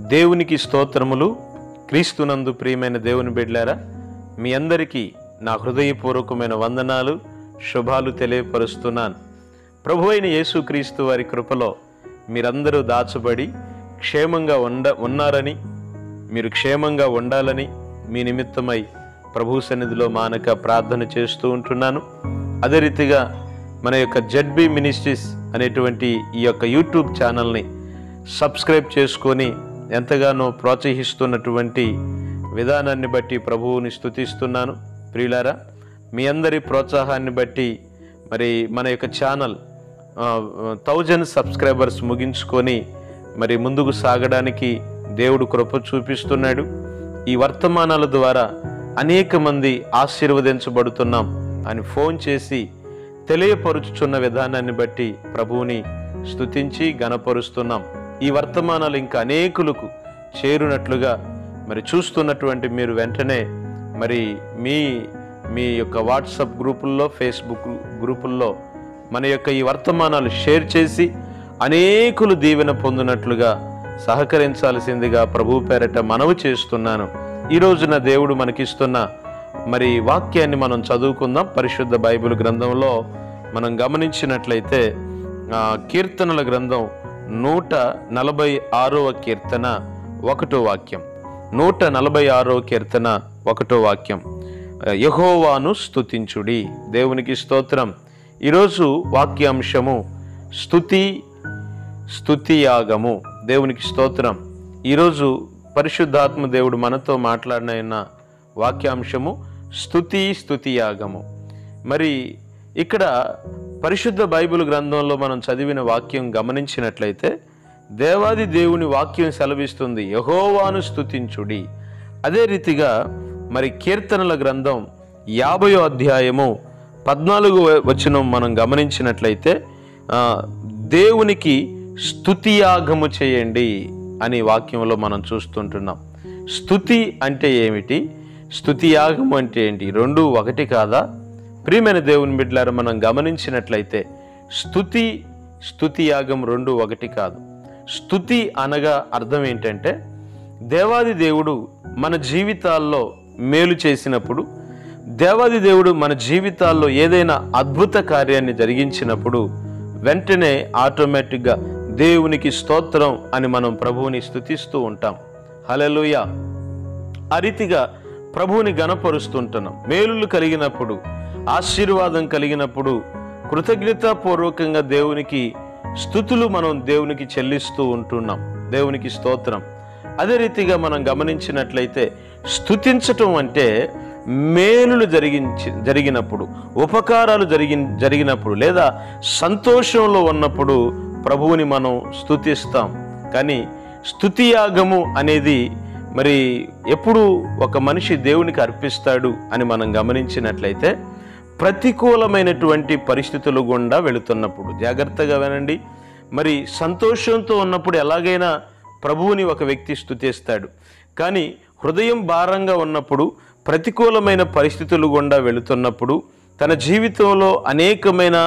దేవునికి స్తోత్రములు క్రీస్తునందు ప్రియమైన దేవుని బిడ్లారా మీ అందరికీ నా హృదయపూర్వకమైన వందనాలు శుభాలు తెలియపరుస్తున్నాను ప్రభు అయిన యేసుక్రీస్తు వారి కృపలో మీరందరూ దాచబడి క్షేమంగా ఉండ ఉన్నారని మీరు క్షేమంగా ఉండాలని మీ నిమిత్తమై ప్రభు సన్నిధిలో మానక ప్రార్థన చేస్తూ ఉంటున్నాను అదే రీతిగా మన యొక్క జడ్బి మినిస్ట్రీస్ అనేటువంటి ఈ యొక్క యూట్యూబ్ ఛానల్ని సబ్స్క్రైబ్ చేసుకొని ఎంతగానో ప్రోత్సహిస్తున్నటువంటి విధానాన్ని బట్టి ప్రభువుని స్తుతిస్తున్నాను ప్రియులారా మీ అందరి ప్రోత్సాహాన్ని బట్టి మరి మన యొక్క ఛానల్ థౌజండ్ సబ్స్క్రైబర్స్ ముగించుకొని మరి ముందుకు సాగడానికి దేవుడు కృప చూపిస్తున్నాడు ఈ వర్తమానాల ద్వారా అనేక మంది ఆశీర్వదించబడుతున్నాం అని ఫోన్ చేసి తెలియపరుచుచున్న విధానాన్ని బట్టి ప్రభువుని స్తుతించి గణపరుస్తున్నాం ఈ వర్తమానాలు ఇంకా అనేకులకు చేరునట్లుగా మరి చూస్తున్నటువంటి మీరు వెంటనే మరి మీ మీ యొక్క వాట్సాప్ గ్రూపుల్లో ఫేస్బుక్ గ్రూపుల్లో మన యొక్క ఈ వర్తమానాలు షేర్ చేసి అనేకులు దీవెన పొందినట్లుగా సహకరించాల్సిందిగా ప్రభు పేరట మనవి చేస్తున్నాను ఈ రోజున దేవుడు మనకిస్తున్న మరి వాక్యాన్ని మనం చదువుకుందాం పరిశుద్ధ బైబిల్ గ్రంథంలో మనం గమనించినట్లయితే ఆ, కీర్తనల గ్రంథం నూట నలభై ఆరవ కీర్తన ఒకటో వాక్యం నూట నలభై ఆరో కీర్తన ఒకటో వాక్యం యహోవాను స్తుతించుడి దేవునికి స్తోత్రం ఈరోజు వాక్యాంశము స్తుతి స్తుతియాగము దేవునికి స్తోత్రం ఈరోజు పరిశుద్ధాత్మ దేవుడు మనతో మాట్లాడిన వాక్యాంశము స్తుతి స్తుతియాగము మరి ఇక్కడ పరిశుద్ధ బైబిల్ గ్రంథంలో మనం చదివిన వాక్యం గమనించినట్లయితే దేవాది దేవుని వాక్యం సెలవిస్తుంది యహోవాను స్తుతించుడి అదే రీతిగా మరి కీర్తనల గ్రంథం యాభయో అధ్యాయము పద్నాలుగు వచనం మనం గమనించినట్లయితే ఆ, దేవునికి స్తుతియాగము చేయండి అని వాక్యంలో మనం చూస్తుంటున్నాం స్తుతి అంటే ఏమిటి స్తుతియాగము అంటే ఏంటి రెండు ఒకటి కాదా ప్రియమైన దేవుని బిడ్డలారా మనం గమనించినట్లయితే స్తుతి స్తుతియాగం రెండు ఒకటి కాదు స్తుతి అనగా అర్థం ఏంటంటే దేవాది దేవుడు మన జీవితాల్లో మేలు చేసినప్పుడు దేవాది దేవుడు మన జీవితాల్లో ఏదైనా అద్భుత కార్యాన్ని జరిగించినప్పుడు వెంటనే ఆటోమేటిక్గా దేవునికి స్తోత్రం అని మనం ప్రభువుని స్తుతిస్తూ ఉంటాం హలెలుయ ఆ రీతిగా ప్రభువుని గణపరుస్తుంటున్నాం మేలులు కలిగినప్పుడు ఆశీర్వాదం కలిగినప్పుడు కృతజ్ఞతాపూర్వకంగా దేవునికి స్థుతులు మనం దేవునికి చెల్లిస్తూ ఉంటున్నాం దేవునికి స్తోత్రం అదే రీతిగా మనం గమనించినట్లయితే స్థుతించటం అంటే మేలులు జరిగించి జరిగినప్పుడు ఉపకారాలు జరిగి జరిగినప్పుడు లేదా సంతోషంలో ఉన్నప్పుడు ప్రభువుని మనం స్థుతిస్తాం కానీ స్థుతియాగము అనేది మరి ఎప్పుడు ఒక మనిషి దేవునికి అర్పిస్తాడు అని మనం గమనించినట్లయితే ప్రతికూలమైనటువంటి పరిస్థితులు గుండా వెళుతున్నప్పుడు జాగ్రత్తగా వినండి మరి సంతోషంతో ఉన్నప్పుడు ఎలాగైనా ప్రభువుని ఒక వ్యక్తి స్థుతిస్తాడు కానీ హృదయం భారంగా ఉన్నప్పుడు ప్రతికూలమైన పరిస్థితులు గుండా వెళుతున్నప్పుడు తన జీవితంలో అనేకమైన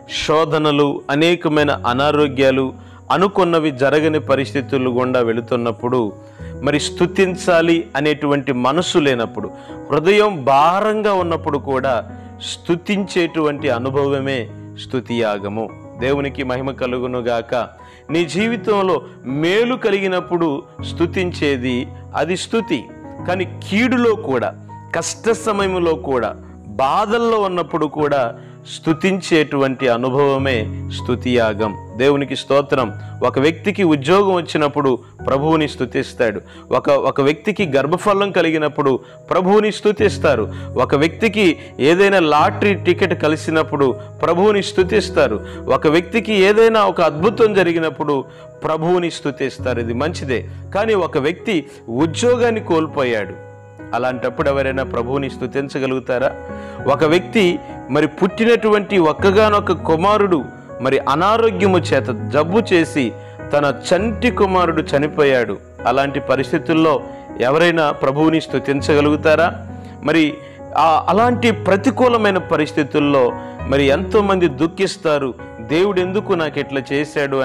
శోధనలు అనేకమైన అనారోగ్యాలు అనుకున్నవి జరగని పరిస్థితులు గుండా వెళుతున్నప్పుడు మరి స్థుతించాలి అనేటువంటి మనసు లేనప్పుడు హృదయం భారంగా ఉన్నప్పుడు కూడా స్థుతించేటువంటి అనుభవమే స్థుతియాగము దేవునికి మహిమ కలుగునుగాక నీ జీవితంలో మేలు కలిగినప్పుడు స్థుతించేది అది స్థుతి కానీ కీడులో కూడా కష్ట సమయంలో కూడా బాధల్లో ఉన్నప్పుడు కూడా స్థుతించేటువంటి అనుభవమే స్థుతియాగం దేవునికి స్తోత్రం ఒక వ్యక్తికి ఉద్యోగం వచ్చినప్పుడు ప్రభువుని స్థుతిస్తాడు ఒక ఒక వ్యక్తికి గర్భఫలం కలిగినప్పుడు ప్రభువుని స్థుతిస్తారు ఒక వ్యక్తికి ఏదైనా లాటరీ టికెట్ కలిసినప్పుడు ప్రభువుని స్థుతిస్తారు ఒక వ్యక్తికి ఏదైనా ఒక అద్భుతం జరిగినప్పుడు ప్రభువుని స్థుతిస్తారు ఇది మంచిదే కానీ ఒక వ్యక్తి ఉద్యోగాన్ని కోల్పోయాడు అలాంటప్పుడు ఎవరైనా ప్రభువుని స్థుతించగలుగుతారా ఒక వ్యక్తి మరి పుట్టినటువంటి ఒక్కగానొక్క కుమారుడు మరి అనారోగ్యము చేత జబ్బు చేసి తన చంటి కుమారుడు చనిపోయాడు అలాంటి పరిస్థితుల్లో ఎవరైనా ప్రభువుని స్థుతించగలుగుతారా మరి ఆ అలాంటి ప్రతికూలమైన పరిస్థితుల్లో మరి ఎంతోమంది దుఃఖిస్తారు దేవుడు ఎందుకు నాకు ఇట్లా చేశాడు అని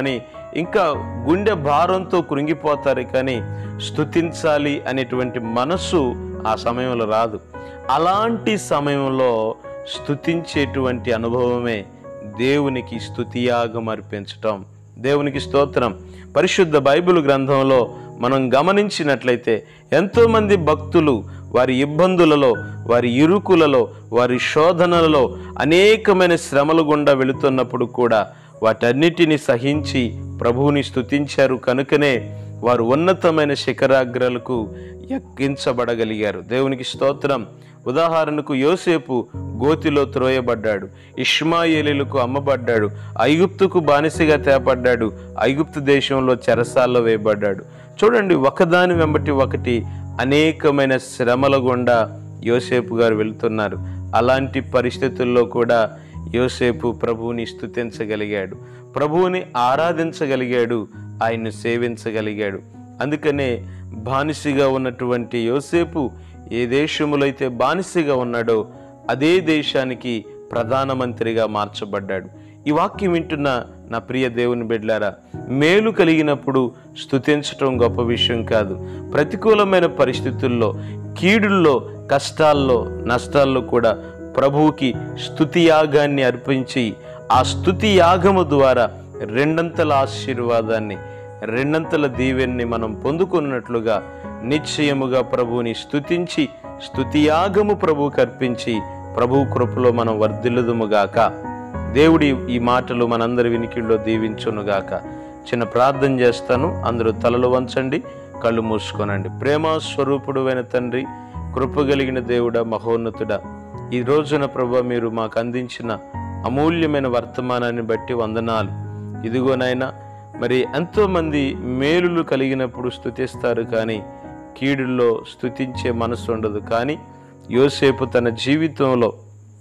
ఇంకా గుండె భారంతో కృంగిపోతారు కానీ స్తుతించాలి అనేటువంటి మనస్సు ఆ సమయంలో రాదు అలాంటి సమయంలో స్తుతించేటువంటి అనుభవమే దేవునికి స్తుతియాగం అర్పించటం దేవునికి స్తోత్రం పరిశుద్ధ బైబిల్ గ్రంథంలో మనం గమనించినట్లయితే ఎంతోమంది భక్తులు వారి ఇబ్బందులలో వారి ఇరుకులలో వారి శోధనలలో అనేకమైన శ్రమలు గుండా వెళుతున్నప్పుడు కూడా వాటన్నిటిని సహించి ప్రభువుని స్తుతించారు కనుకనే వారు ఉన్నతమైన శిఖరాగ్రాలకు ఎక్కించబడగలిగారు దేవునికి స్తోత్రం ఉదాహరణకు యోసేపు గోతిలో త్రోయబడ్డాడు ఇష్మాయేలీలకు అమ్మబడ్డాడు ఐగుప్తుకు బానిసగా తేపడ్డాడు ఐగుప్తు దేశంలో చెరసాల్లో వేయబడ్డాడు చూడండి ఒకదాని వెంబటి ఒకటి అనేకమైన శ్రమల గుండా యోసేపు గారు వెళ్తున్నారు అలాంటి పరిస్థితుల్లో కూడా యోసేపు ప్రభువుని స్తుతించగలిగాడు ప్రభువుని ఆరాధించగలిగాడు ఆయన్ను సేవించగలిగాడు అందుకనే బానిసగా ఉన్నటువంటి యోసేపు ఏ దేశములో అయితే బానిసగా ఉన్నాడో అదే దేశానికి ప్రధానమంత్రిగా మార్చబడ్డాడు ఈ వాక్యం వింటున్న నా ప్రియ దేవుని బిడ్లారా మేలు కలిగినప్పుడు స్తుతించటం గొప్ప విషయం కాదు ప్రతికూలమైన పరిస్థితుల్లో కీడుల్లో కష్టాల్లో నష్టాల్లో కూడా ప్రభువుకి స్తుతి యాగాన్ని అర్పించి ఆ స్తుతి యాగము ద్వారా రెండంతల ఆశీర్వాదాన్ని రెండంతల దీవెన్ని మనం పొందుకున్నట్లుగా నిశ్చయముగా ప్రభువుని స్తుతించి స్తుతియాగము ప్రభువుకి అర్పించి ప్రభు కృపలో మనం వర్ధిల్లుదుముగాక దేవుడి ఈ మాటలు మనందరి వినికిల్లో దీవించునుగాక చిన్న ప్రార్థన చేస్తాను అందరూ తలలు వంచండి కళ్ళు మూసుకోనండి ప్రేమ స్వరూపుడు తండ్రి కృపగలిగిన దేవుడా మహోన్నతుడా ఈ రోజున ప్రభు మీరు మాకు అందించిన అమూల్యమైన వర్తమానాన్ని బట్టి వందనాలు ఇదిగోనైనా మరి ఎంతోమంది మేలులు కలిగినప్పుడు స్తుతిస్తారు కానీ కీడుల్లో స్తుతించే మనసు ఉండదు కానీ యోసేపు తన జీవితంలో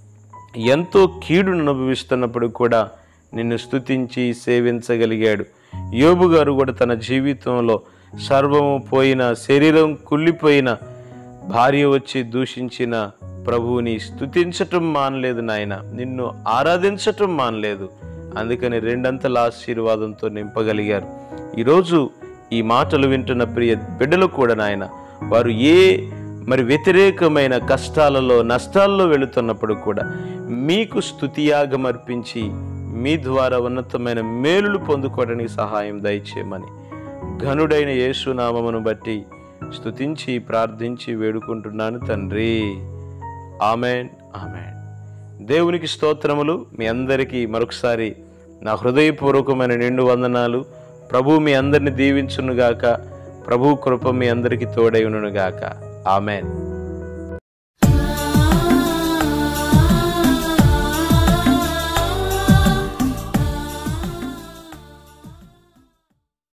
ఎంతో కీడును అనుభవిస్తున్నప్పుడు కూడా నిన్ను స్తుతించి సేవించగలిగాడు యోబు గారు కూడా తన జీవితంలో సర్వము పోయిన శరీరం కుళ్ళిపోయిన భార్య వచ్చి దూషించిన ప్రభువుని స్తుతించటం మానలేదు నాయన నిన్ను ఆరాధించటం మానలేదు అందుకని రెండంతల ఆశీర్వాదంతో నింపగలిగారు ఈరోజు ఈ మాటలు వింటున్న ప్రియ బిడ్డలు కూడా నాయన వారు ఏ మరి వ్యతిరేకమైన కష్టాలలో నష్టాల్లో వెళుతున్నప్పుడు కూడా మీకు స్తుతియాగం అర్పించి మీ ద్వారా ఉన్నతమైన మేలులు పొందుకోవడానికి సహాయం దయచేయమని ఘనుడైన యేసునామమును బట్టి స్తుతించి ప్రార్థించి వేడుకుంటున్నాను తండ్రి ఆమెన్ ఆమెన్ దేవునికి స్తోత్రములు మీ అందరికీ మరొకసారి నా హృదయపూర్వకమైన నిండు వందనాలు ప్రభు మీ అందరిని దీవించునుగాక ప్రభు కృప మీ అందరికీ తోడై ఉండునుగాక ఆమెన్